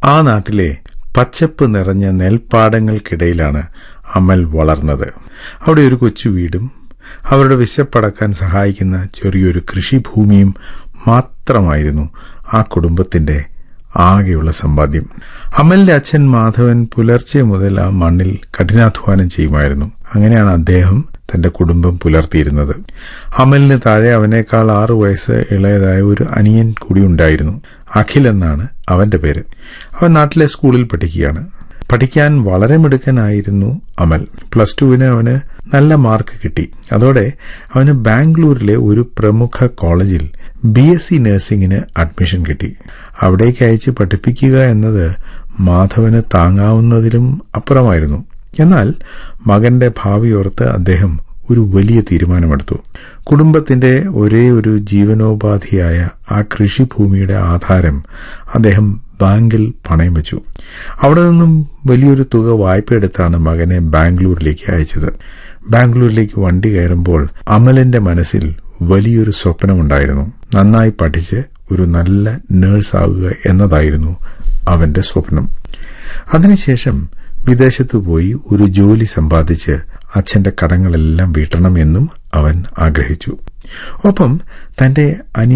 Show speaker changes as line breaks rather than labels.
ആ നാട്ടിലെ പച്ചപ്പ് നിറഞ്ഞ നെൽപ്പാടങ്ങൾക്കിടയിലാണ് അമൽ വളർന്നത് അവിടെ ഒരു കൊച്ചു വീടും അവരുടെ വിശപ്പടക്കാൻ സഹായിക്കുന്ന ചെറിയൊരു കൃഷിഭൂമിയും മാത്രമായിരുന്നു ആ കുടുംബത്തിന്റെ ആകെയുള്ള സമ്പാദ്യം അമലിന്റെ അച്ഛൻ മാധവൻ പുലർച്ചെ മുതൽ ആ മണ്ണിൽ കഠിനാധ്വാനം ചെയ്യുമായിരുന്നു അങ്ങനെയാണ് അദ്ദേഹം തന്റെ കുടുംബം പുലർത്തിയിരുന്നത് അമലിന് താഴെ അവനേക്കാൾ ആറു വയസ്സ് ഇളയതായ ഒരു അനിയൻ കൂടി ഉണ്ടായിരുന്നു അഖിൽ എന്നാണ് അവന്റെ പേര് അവൻ നാട്ടിലെ സ്കൂളിൽ പഠിക്കുകയാണ് പഠിക്കാൻ വളരെ മിടുക്കനായിരുന്നു അമൽ പ്ലസ് ടുവിന് അവന് നല്ല മാർക്ക് കിട്ടി അതോടെ അവന് ബാംഗ്ലൂരിലെ ഒരു പ്രമുഖ കോളേജിൽ ബി എസ് സി നഴ്സിംഗിന് അഡ്മിഷൻ കിട്ടി അവിടേക്ക് അയച്ച് പഠിപ്പിക്കുക എന്നത് മാധവന് താങ്ങാവുന്നതിലും അപ്പുറമായിരുന്നു എന്നാൽ മകന്റെ ഭാവിയോർത്ത് അദ്ദേഹം ഒരു വലിയ തീരുമാനമെടുത്തു കുടുംബത്തിന്റെ ഒരേ ഒരു ജീവനോപാധിയായ ആ കൃഷിഭൂമിയുടെ ആധാരം അദ്ദേഹം ബാങ്കിൽ പണയം വെച്ചു അവിടെ നിന്നും വലിയൊരു തുക വായ്പ എടുത്താണ് മകനെ ബാംഗ്ലൂരിലേക്ക് അയച്ചത് ബാംഗ്ലൂരിലേക്ക് വണ്ടി കയറുമ്പോൾ അമലിന്റെ മനസ്സിൽ വലിയൊരു സ്വപ്നമുണ്ടായിരുന്നു നന്നായി പഠിച്ച് ഒരു നല്ല നേഴ്സ് ആവുക എന്നതായിരുന്നു അവന്റെ സ്വപ്നം അതിനുശേഷം വിദേശത്തു പോയി ഒരു ജോലി സമ്പാദിച്ച് അച്ഛന്റെ കടങ്ങളെല്ലാം വീട്ടണമെന്നും അവൻ ആഗ്രഹിച്ചു ഒപ്പം തന്റെ അനി